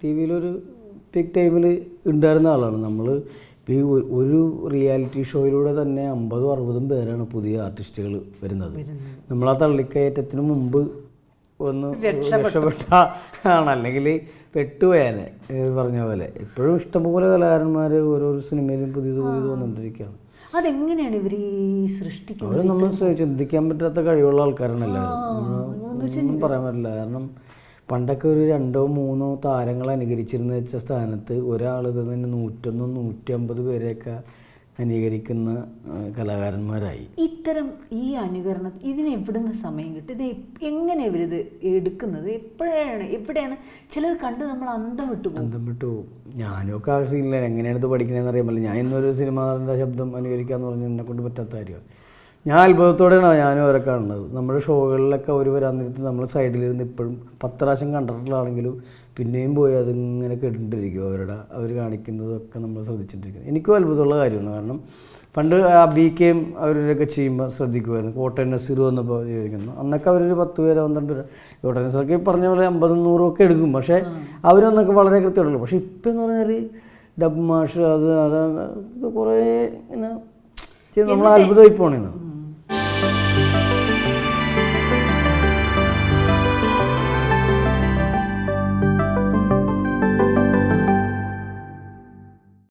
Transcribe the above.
T വിയിലൊരു peak ടൈമിൽ ഉണ്ടായിരുന്ന ആളാണ് നമ്മൾ ഇപ്പോൾ ഈ ഒ- ഒരു റിയാലിറ്റി ഷോയിലൂടെ തന്നെ അമ്പതും അറുപതും പേരാണ് പുതിയ ആർട്ടിസ്റ്റുകൾ വരുന്നത് നമ്മൾ ആ തള്ളിക്കയറ്റത്തിന് മുമ്പ് ഒന്ന് രക്ഷപ്പെട്ട ആണ് അല്ലെങ്കിൽ പെട്ടുപോയാനെ ഈ പറഞ്ഞ പോലെ ഇപ്പോഴും ഇഷ്ടംപോലെ കലാകാരന്മാർ ഓരോരോ സിനിമയിലും പുതിയത് പുതിയത് വന്നുകൊണ്ടിരിക്കുകയാണ് അതെങ്ങനെയാണ് ഇവർ ഈ സൃഷ്ടിക്കുന്നത് അവർ നമ്മൾ സ- ചിന്തിക്കാൻ പറ്റാത്ത കഴിവുള്ള ആൾക്കാരാണ് എല്ലാവരും നമ്മള് ഒന്നും പറയാൻ പറ്റില്ല കാരണം പണ്ടൊക്കെ ഒരു രണ്ടോ മൂന്നോ താരങ്ങൾ അനുകരിച്ചിരുന്ന വെച്ച സ്ഥാനത്ത് ഒരാൾ ഇത് തന്നെ നൂറ്റൊന്നും നൂറ്റമ്പത് പേരെയൊക്കെ അനുകരിക്കുന്ന ആ, കലാകാരന്മാരായി ഇത്തരം ഈ അനുകരണം ഇതിന് എവിടുന്ന് സമയം കിട്ടും ഇത് എപ്- എങ്ങനെ ഇവരിത് എടുക്കുന്നത് എപ്പോഴാണ് എവിടെയാണ് ചിലത് കണ്ട് നമ്മൾ അന്തം വിട്ടു പോകും അന്തം വിട്ടു പോകും. ഞാനും ഒക്കെ ആ സീനിലാണ് എങ്ങനെയാണ് ഇത് പഠിക്കണതെന്ന് അറിയാൻ പറ്റില്ല ഞാൻ ഇന്നൊരു സിനിമ നടൻ്റെ ശബ്ദം അനുകരിക്കാന്ന് പറഞ്ഞാൽ എന്നെ കൊണ്ട് പറ്റാത്ത കാര്യമാണ് ഞാൻ അത്ഭുതത്തോടെയാണ് ഞാനും അവരെ കാണുന്നത് നമ്മുടെ ഷോകളിലൊക്കെ അവർ വരാൻ നേരത്ത് നമ്മൾ സൈഡിലിരുന്ന് ഇപ്പോഴും പത്ത് പ്രാവശ്യം കണ്ടിട്ടുള്ളതാണെങ്കിലും പിന്നെയും പോയി അതിങ്ങനെ കേട്ടിട്ടിരിക്കും അവരുടെ അവർ കാണിക്കുന്നതൊക്കെ നമ്മൾ ശ്രദ്ധിച്ചിട്ടിരിക്കുന്നത് എനിക്കും അത്ഭുതമുള്ള കാര്യമാണ് കാരണം പണ്ട് ആ ബി കെയും അവരൊക്കെ ചെയ്യുമ്പോൾ ശ്രദ്ധിക്കുമായിരുന്നു കോട്ടയം നസീർ വന്നപ്പോൾ ചോദിക്കുന്നു അന്നൊക്കെ അവരൊരു പത്ത് പേര് പന്ത്രണ്ട് പേര് കോട്ടയം നസീറൊക്കെ ഈ പറഞ്ഞ പോലെ അമ്പതും നൂറും ഒക്കെ എടുക്കും പക്ഷേ അവരൊന്നൊക്കെ വളരെ കൃത്യമുള്ളൂ പക്ഷേ ഇപ്പം എന്ന് പറഞ്ഞാൽ ഡബ് മാഷ് അത് അത് ഇത് കുറേ ഇങ്ങനെ ചെയ്ത് നമ്മൾ അത്ഭുതമായി പോണേന്ന്